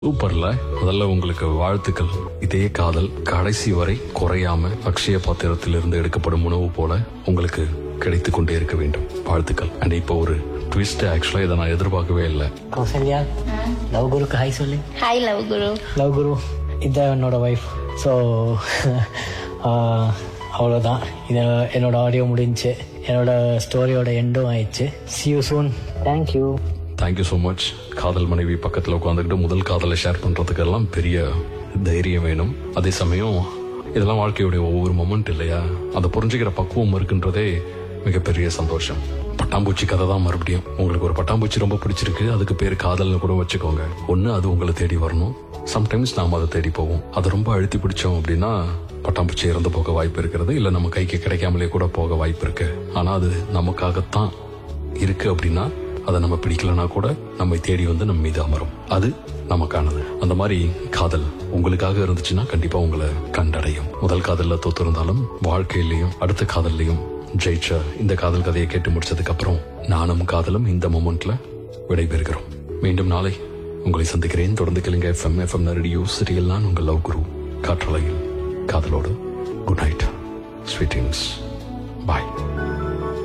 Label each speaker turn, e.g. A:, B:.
A: சூப்பர்ல முதல்ல உங்களுக்கு வாழ்த்துக்கள் இதே காதல் கடைசி வரை குறையாம அக்ஷய பாத்திரத்திலிருந்து எடுக்கப்படும் உணவு போல உங்களுக்கு கிடைத்து கொண்டே இருக்க வேண்டும் வாழ்த்துக்கள் அண்ட் இப்போ ஒரு ட்விஸ்ட் ஆக்சுவலா இதை நான் எதிர்பார்க்கவே இல்லை
B: கௌசல்யா லவ் குருக்கு ஹாய் சொல்லு
C: hi love Guru
B: love Guru இதான் என்னோட ஒய்ஃப் ஸோ அவ்வளோதான் இது என்னோட ஆடியோ முடிஞ்சுச்சு என்னோட ஸ்டோரியோட எண்டும் ஆயிடுச்சு see you soon thank you
A: thank you so much காதல் மனைவி பக்கத்தில் உட்காந்துக்கிட்டு முதல் காதலை ஷேர் பண்றதுக்கெல்லாம் பெரிய தைரியம் வேணும் அதே சமயம் இதெல்லாம் வாழ்க்கையுடைய ஒவ்வொரு மொமெண்ட் இல்லையா அதை புரிஞ்சுக்கிற பக்குவம் இருக்குன்றதே மிகப்பெரிய சந்தோஷம் பட்டாம்பூச்சி கதை தான் மறுபடியும் உங்களுக்கு ஒரு பட்டாம்பூச்சி ரொம்ப பிடிச்சிருக்கு அதுக்கு பேர் காதல்னு கூட வச்சுக்கோங்க ஒன்று அது உங்களை தேடி வரணும் சம்டைம்ஸ் நாம அதை தேடி போவோம் அதை ரொம்ப அழுத்தி பிடிச்சோம் அப்படின்னா பட்டாம்பூச்சி இறந்து போக வாய்ப்பு இருக்கிறது இல்லை நம்ம கைக்கு கிடைக்காமலே கூட போக வாய்ப்பு இருக்கு ஆனா அது நமக்காகத்தான் இருக்கு அப்படின்னா அதை நம்ம பிடிக்கலனா கூட நம்மை தேடி வந்து நம்ம மீது அமரும் அது நமக்கானது அந்த மாதிரி காதல் உங்களுக்காக இருந்துச்சுன்னா கண்டிப்பா உங்களை கண்டடையும் முதல் காதல்ல தோத்திருந்தாலும் வாழ்க்கையிலையும் அடுத்த காதல்லையும் ஜெயிச்ச இந்த காதல் கதையை கேட்டு முடிச்சதுக்கு அப்புறம் நானும் காதலும் இந்த மொமெண்ட்ல விடைபெறுகிறோம் மீண்டும் நாளை உங்களை சந்திக்கிறேன் தொடர்ந்து கேளுங்க எஃப்எம் எஃப்எம் ரேடியோ சிறியல் நான் உங்கள் லவ் குரு காற்றலையில் காதலோடு குட் நைட் ஸ்வீட்டிங்ஸ் பாய்